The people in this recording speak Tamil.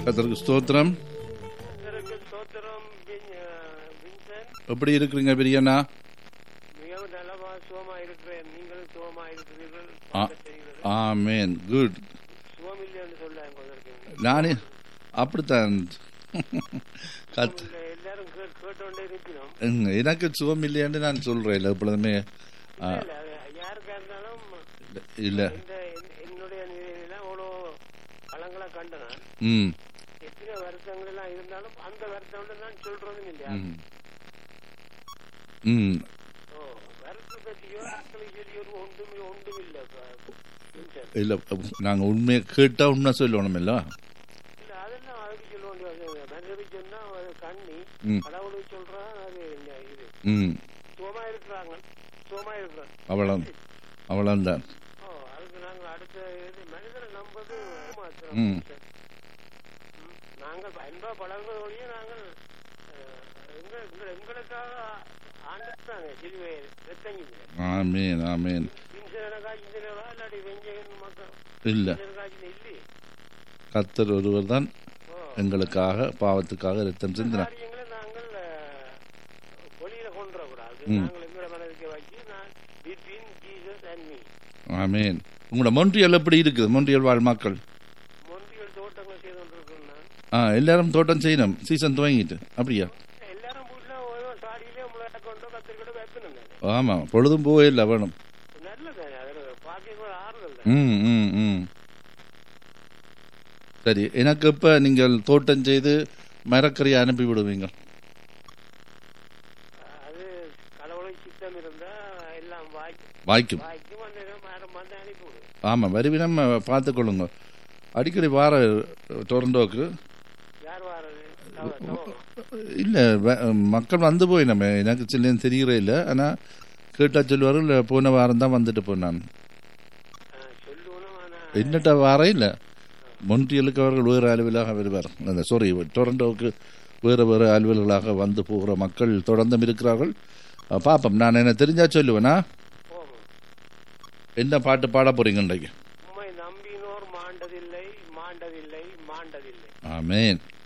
கத்தருக்கு ஸ்தோத்திரம் கர்த்தருக்கு ஸ்தோத்திரம் வின்- அஹ், வின்சென்ட் எப்படி இருக்கிறீங்க பிரியண்ணா மிகவும் நலமா சுகமா இருக்கிறேன் நீங்களும் சுகமா இருக்கிறீர்கள் ஆ. பார்க்க தெரிகிறது. ஆமேன் குட் சுகம் இல்லைன்னு சொல்ல கொண்டிருக்கேன் நானே அப்படித்தான் கத் இல்ல, எல்லாரும் கேட்- கேட்டோண்டே இருக்கிறோம் ம், எனக்கு சுகம் இல்லையான்னு நான் சொல்றேன் இல்லை எப்பொழுதுமே ஆ, இல்ல, அது யாருக்கா இருந்தாலும் இல்ல இந்த என்- என்னுடைய நிலையிலாம் அவ்வளோ பழங்களை கண்டன ம் எத்தனை வருஷங்கள் எல்லாம் இருந்தாலும் அந்த வருஷம் நான் சொல்றதும் இல்லையா ம் ம் ஓ வருஷம் பற்றியோ ஆட்களை சொல்லியோ ஒன்றும் ஒன்றும் இல்லை வின்சென்ட் இல்லை நாங்கள் உண்மையை கேட்டால் உண்மை சொல்லணும் இல்லை இல்ல அதெல்லாம் அதுக்கு சொல்ல வேண்டிய மனிதருக்கு சொன்னா அது கண்ணி ம். கடவுளுக்கு சொல்றான் அது இல்ல இது ம் சுகமா இருக்கிறாங்க சுகமா இருக்கிறாங்க அவ்வளோ அவ்வளோதான் ஓ அதுக்கு நாங்க அடுத்த இது மனிதரை நம்பது மாத்திரம் ம். ம். நாங்கள் அன்பா பழகுவது வழியே நாங்கள் அஹ், எங்க எங்க- எங்களுக்காக ஆண்டுட்டாங்க சிலுவை ரத்தங்கிங்க ஆமேன் ஆமேன் இன்சன காய்ச்சினவா இல்லாட்டி வெஞ்சகன் மக்கள் இல்லை இன்சன காய்ச்சின இல்லையே கத்தர் ஒருவர் தான் ஓ எங்களுக்காக பாவத்துக்காக ரத்தம் சிந்தினார் காரியங்களை நாங்கள் அஹ், வெளியில கொண்டு வரக்கூடாது ம். நாங்கள் எங்களை மனதுக்கு வச்சு நான் between Jesus and me amen உங்களோட மொன்றியல் எப்படி இருக்குது மொன்றியல் வாழ் மக்கள் மொன்றியல் தோட்டங்கள் செய்து கொண்டிருக்கோம் நான் ஆ எல்லாரும் தோட்டம் செய்யணும் சீசன் துவங்கிட்டு அப்படியா எல்லாரும் வீட்டுல ஓரோ சாடியிலே முளைய கொண்டோ கத்திரிக்கொண்டோ வைக்கணும் தானே ஆமாம் பொழுதும் போவே இல்லை வேணும் நல்லதானே அது பாக்கியம் ஆறுதல் தான் ம் ம் ம் சரி எனக்கு இப்போ நீங்கள் தோட்டம் செய்து மரக்கறியை அனுப்பி விடுவீங்க அது கடவுளுக்கு சித்தம் இருந்தா எல்லாம் வாய்க்கும் வாய்க்கும் வாய்க்கும் வந்து மரம் வந்து அனுப்பி விடு ஆமாம் வருவினம் பார்த்துக்கொள்ளுங்க அடிக்கடி வார டொரண்டோக்கு யார் வாரது தவ- தவ- இல்லை மக்கள் வந்து போய் நம்ம எனக்கு சில்லேன்னு தெரிகிறே இல்லை ஆனால் கேட்டால் சொல்லுவார்கள் போன வாரம் தான் வந்துட்டு போனான் ஆ, சொல்லணும் ஆனா என்னட்ட வாரம் இல்லை மொன்றியலுக்கு அவர்கள் வேறு அலுவலாக வருவார் அந்த சாரி டொரண்டோவுக்கு வேறு வேறு அலுவல்களாக வந்து போகிற மக்கள் தொடர்ந்தும் இருக்கிறார்கள் அஹ், பார்ப்போம் நான் என்ன தெரிஞ்சா சொல்லுவேனா போகும் என்ன பாட்டு பாட போறீங்க இன்றைக்கு உம்மை நம்பினோர் மாண்டதில்லை மாண்டதில்லை மாண்டதில்லை ஆமேன்